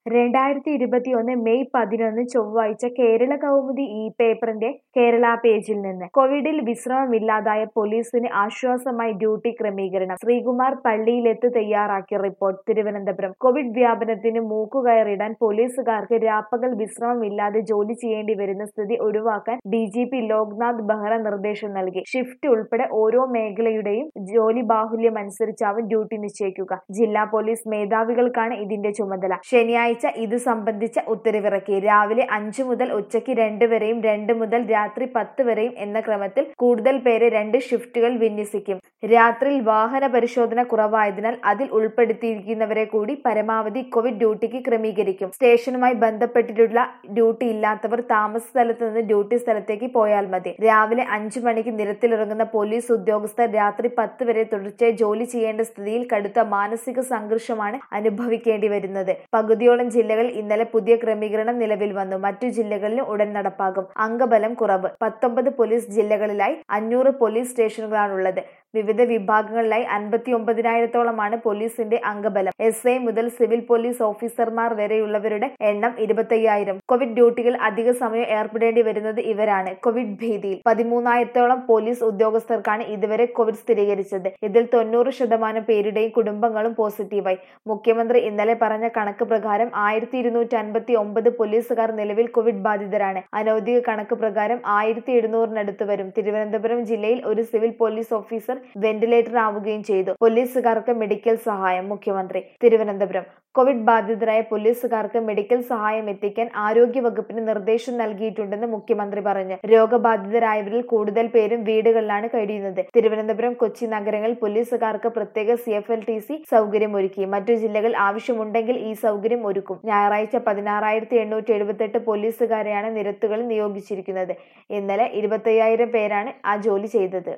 രണ്ടായിരത്തി ഇരുപത്തിയൊന്ന് മെയ് പതിനൊന്ന് ചൊവ്വാഴ്ച കേരള കൗമുദി ഈ പേപ്പറിന്റെ കേരള പേജിൽ നിന്ന് കോവിഡിൽ വിശ്രമമില്ലാതായ പോലീസിന് ആശ്വാസമായി ഡ്യൂട്ടി ക്രമീകരണം ശ്രീകുമാർ പള്ളിയിലെത്ത് തയ്യാറാക്കിയ റിപ്പോർട്ട് തിരുവനന്തപുരം കോവിഡ് വ്യാപനത്തിന് മൂക്കുകയറിടാൻ പോലീസുകാർക്ക് രാപ്പകൽ വിശ്രമമില്ലാതെ ജോലി ചെയ്യേണ്ടി വരുന്ന സ്ഥിതി ഒഴിവാക്കാൻ D G P Loknath Behera നിർദ്ദേശം നൽകി ഷിഫ്റ്റ് ഉൾപ്പെടെ ഓരോ മേഖലയുടെയും ജോലി ബാഹുല്യം അനുസരിച്ചാവും ഡ്യൂട്ടി നിശ്ചയിക്കുക ജില്ലാ പോലീസ് മേധാവികൾക്കാണ് ഇതിന്റെ ചുമതല ശനിയാഴ്ച ഇത് സംബന്ധിച്ച ഉത്തരവിറക്കി രാവിലെ അഞ്ചു മുതൽ ഉച്ചയ്ക്ക് രണ്ട് വരെയും രണ്ട് മുതൽ രാത്രി പത്ത് വരെയും എന്ന ക്രമത്തിൽ കൂടുതൽ പേരെ രണ്ട് ഷിഫ്റ്റുകൾ വിന്യസിക്കും രാത്രിയിൽ വാഹന പരിശോധന കുറവായതിനാൽ അതിൽ ഉൾപ്പെടുത്തിയിരിക്കുന്നവരെ കൂടി പരമാവധി കോവിഡ് ഡ്യൂട്ടിക്ക് ക്രമീകരിക്കും സ്റ്റേഷനുമായി ബന്ധപ്പെട്ടിട്ടുള്ള ഡ്യൂട്ടി ഇല്ലാത്തവർ താമസ സ്ഥലത്ത് നിന്ന് ഡ്യൂട്ടി സ്ഥലത്തേക്ക് പോയാൽ മതി രാവിലെ അഞ്ചു മണിക്ക് നിരത്തിലിറങ്ങുന്ന പോലീസ് ഉദ്യോഗസ്ഥർ രാത്രി പത്ത് വരെ തുടർച്ചയായി ജോലി ചെയ്യേണ്ട സ്ഥിതിയിൽ കടുത്ത മാനസിക സംഘർഷമാണ് അനുഭവിക്കേണ്ടി വരുന്നത് പകുതിയോളം ജില്ലകളിൽ ഇന്നലെ പുതിയ ക്രമീകരണം നിലവിൽ വന്നു മറ്റു ജില്ലകളിലും ഉടൻ നടപ്പാകും അംഗബലം കുറവ് പത്തൊമ്പത് പോലീസ് ജില്ലകളിലായി അഞ്ഞൂറ് പോലീസ് സ്റ്റേഷനുകളാണുള്ളത് വിവിധ വിഭാഗങ്ങളിലായി അൻപത്തി ഒമ്പതിനായിരത്തോളമാണ് പോലീസിന്റെ അംഗബലം എസ് ഐ മുതൽ സിവിൽ പോലീസ് ഓഫീസർമാർ വരെയുള്ളവരുടെ എണ്ണം ഇരുപത്തയ്യായിരം കോവിഡ് ഡ്യൂട്ടികൾ അധിക സമയം ഏർപ്പെടേണ്ടി വരുന്നത് ഇവരാണ് കോവിഡ് ഭീതിയിൽ പതിമൂന്നായിരത്തോളം പോലീസ് ഉദ്യോഗസ്ഥർക്കാണ് ഇതുവരെ കോവിഡ് സ്ഥിരീകരിച്ചത് ഇതിൽ തൊണ്ണൂറ് ശതമാനം പേരുടെയും കുടുംബങ്ങളും പോസിറ്റീവായി മുഖ്യമന്ത്രി ഇന്നലെ പറഞ്ഞ കണക്ക് പ്രകാരം ആയിരത്തി ഇരുന്നൂറ്റി അൻപത്തി ഒമ്പത് പോലീസുകാർ നിലവിൽ കോവിഡ് ബാധിതരാണ് അനൌദ്യോഗിക കണക്ക് പ്രകാരം ആയിരത്തി എഴുന്നൂറിനടുത്ത് വരും തിരുവനന്തപുരം ജില്ലയിൽ ഒരു സിവിൽ പോലീസ് ഓഫീസർ വെന്റിലേറ്റർ ആവുകയും ചെയ്തു പോലീസുകാർക്ക് മെഡിക്കൽ സഹായം മുഖ്യമന്ത്രി തിരുവനന്തപുരം കോവിഡ് ബാധിതരായ പോലീസുകാർക്ക് മെഡിക്കൽ സഹായം എത്തിക്കാൻ ആരോഗ്യ വകുപ്പിന് നിർദ്ദേശം നൽകിയിട്ടുണ്ടെന്ന് മുഖ്യമന്ത്രി പറഞ്ഞു രോഗബാധിതരായവരിൽ കൂടുതൽ പേരും വീടുകളിലാണ് കഴിയുന്നത് തിരുവനന്തപുരം കൊച്ചി നഗരങ്ങളിൽ പോലീസുകാർക്ക് പ്രത്യേക C F L T C സൗകര്യം ഒരുക്കി മറ്റു ജില്ലകൾ ആവശ്യമുണ്ടെങ്കിൽ ഈ സൗകര്യം ഒരുക്കും ഞായറാഴ്ച പതിനാറായിരത്തി എണ്ണൂറ്റി എഴുപത്തെട്ട് പോലീസുകാരെയാണ് നിരത്തുകളിൽ നിയോഗിച്ചിരിക്കുന്നത് ഇന്നലെ ഇരുപത്തയ്യായിരം പേരാണ് ആ ജോലി ചെയ്തത്